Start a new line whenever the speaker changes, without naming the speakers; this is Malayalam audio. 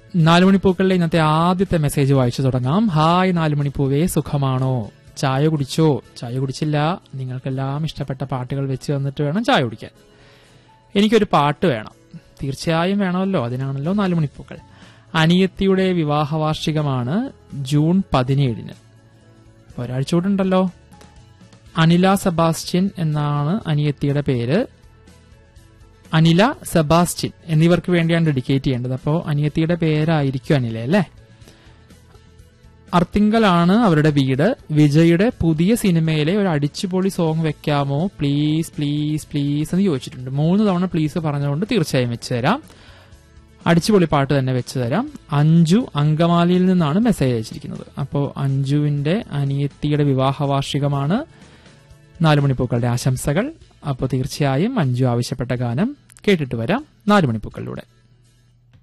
നാലുമണിപ്പൂക്കളിലെ ഇന്നത്തെ ആദ്യത്തെ മെസ്സേജ് വായിച്ചു തുടങ്ങാം ഹായ് നാലുമണിപ്പൂവേ സുഖമാണോ ചായ കുടിച്ചോ ചായ കുടിച്ചില്ല നിങ്ങൾക്കെല്ലാം ഇഷ്ടപ്പെട്ട പാട്ടുകൾ വെച്ച് വന്നിട്ട് വേണം ചായ കുടിക്കാൻ എനിക്കൊരു പാട്ട് വേണം തീർച്ചയായും വേണമല്ലോ അതിനാണല്ലോ നാലുമണിപ്പൂക്കൾ അനിയത്തിയുടെ വിവാഹ വാർഷികമാണ് ജൂൺ പതിനേഴിന് അപ്പൊ ഒരാഴ്ച കൂടെ ഉണ്ടല്ലോ അനില സെബാസ്റ്റ്യൻ എന്നാണ് അനിയത്തിയുടെ പേര് അനില സെബാസ്റ്റ്യൻ എന്നിവർക്ക് വേണ്ടിയാണ് ഡെഡിക്കേറ്റ് ചെയ്യേണ്ടത് അപ്പോൾ അനിയത്തിയുടെ പേരായിരിക്കും അനില അല്ലേ അർത്തിങ്കലാണ് അവരുടെ വീട് വിജയുടെ പുതിയ സിനിമയിലെ ഒരു അടിച്ചുപൊളി സോങ് വെക്കാമോ പ്ലീസ് പ്ലീസ് പ്ലീസ് എന്ന് ചോദിച്ചിട്ടുണ്ട് മൂന്ന് തവണ പ്ലീസ് പറഞ്ഞതുകൊണ്ട് തീർച്ചയായും വെച്ച് തരാം അടിച്ചുപൊളി പാട്ട് തന്നെ വെച്ച് തരാം അഞ്ജു അങ്കമാലിയിൽ നിന്നാണ് മെസ്സേജ് അയച്ചിരിക്കുന്നത് അപ്പോൾ അഞ്ജുവിന്റെ അനിയത്തിയുടെ വിവാഹ വാർഷികമാണ് നാലുമണിപ്പൂക്കളുടെ ആശംസകൾ അപ്പോൾ തീർച്ചയായും അഞ്ജു ആവശ്യപ്പെട്ട ഗാനം കേട്ടിട്ട് വരാം നാലുമണിപ്പൂക്കളിലൂടെ